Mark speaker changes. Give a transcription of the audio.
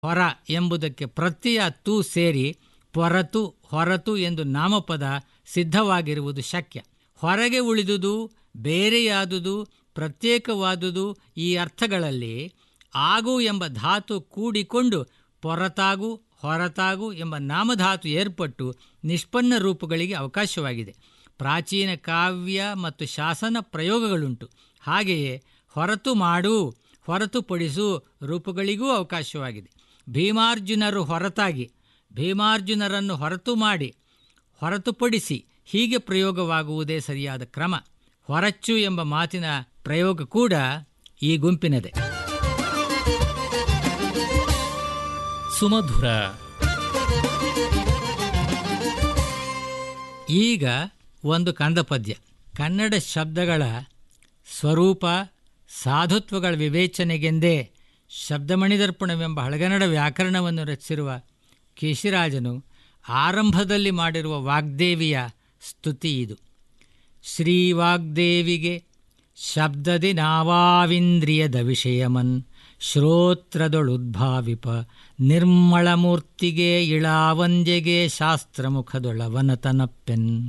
Speaker 1: ಹೊರ ಎಂಬುದಕ್ಕೆ ಪ್ರತ್ಯಯ ತು ಸೇರಿ ಪೊರತು ಹೊರತು ಎಂದು ನಾಮಪದ ಸಿದ್ಧವಾಗಿರುವುದು ಶಕ್ಯ ಹೊರಗೆ ಉಳಿದುದು ಬೇರೆಯಾದುದು ಪ್ರತ್ಯೇಕವಾದುದು ಈ ಅರ್ಥಗಳಲ್ಲಿ ಆಗು ಎಂಬ ಧಾತು ಕೂಡಿಕೊಂಡು ಪೊರತಾಗು ಹೊರತಾಗು ಎಂಬ ನಾಮಧಾತು ಏರ್ಪಟ್ಟು ನಿಷ್ಪನ್ನ ರೂಪಗಳಿಗೆ ಅವಕಾಶವಾಗಿದೆ ಪ್ರಾಚೀನ ಕಾವ್ಯ ಮತ್ತು ಶಾಸನ ಪ್ರಯೋಗಗಳುಂಟು ಹಾಗೆಯೇ ಹೊರತು ಮಾಡು ಹೊರತುಪಡಿಸು ರೂಪಗಳಿಗೂ ಅವಕಾಶವಾಗಿದೆ ಭೀಮಾರ್ಜುನರು ಹೊರತಾಗಿ ಭೀಮಾರ್ಜುನರನ್ನು ಹೊರತು ಮಾಡಿ ಹೊರತುಪಡಿಸಿ ಹೀಗೆ ಪ್ರಯೋಗವಾಗುವುದೇ ಸರಿಯಾದ ಕ್ರಮ ಹೊರಚ್ಚು ಎಂಬ ಮಾತಿನ ಪ್ರಯೋಗ ಕೂಡ ಈ ಗುಂಪಿನದೇ
Speaker 2: ಸುಮಧುರ
Speaker 1: ಈಗ ಒಂದು ಕಂದಪದ್ಯ ಕನ್ನಡ ಶಬ್ದಗಳ ಸ್ವರೂಪ ಸಾಧುತ್ವಗಳ ವಿವೇಚನೆಗೆಂದೇ ಶಬ್ದಮಣಿದರ್ಪಣವೆಂಬ ಹಳಗನ್ನಡ ವ್ಯಾಕರಣವನ್ನು ರಚಿಸಿರುವ ಕೇಶಿರಾಜನು ಆರಂಭದಲ್ಲಿ ಮಾಡಿರುವ ವಾಗ್ದೇವಿಯ ಸ್ತುತಿ ಇದು ಶ್ರೀವಾಗ್ದೇವಿಗೆ ಶಬ್ದದಿ ನಾವಾವಿಂದ್ರಿಯದ ವಿಷಯಮನ್ ಶ್ರೋತ್ರದೊಳುದ್ಭಾವಿಪ ನಿರ್ಮಳಮೂರ್ತಿಗೆ ಇಳಾವಂದ್ಯಗೆ ಶಾಸ್ತ್ರಮುಖದೊಳವನತನಪ್ಪೆನ್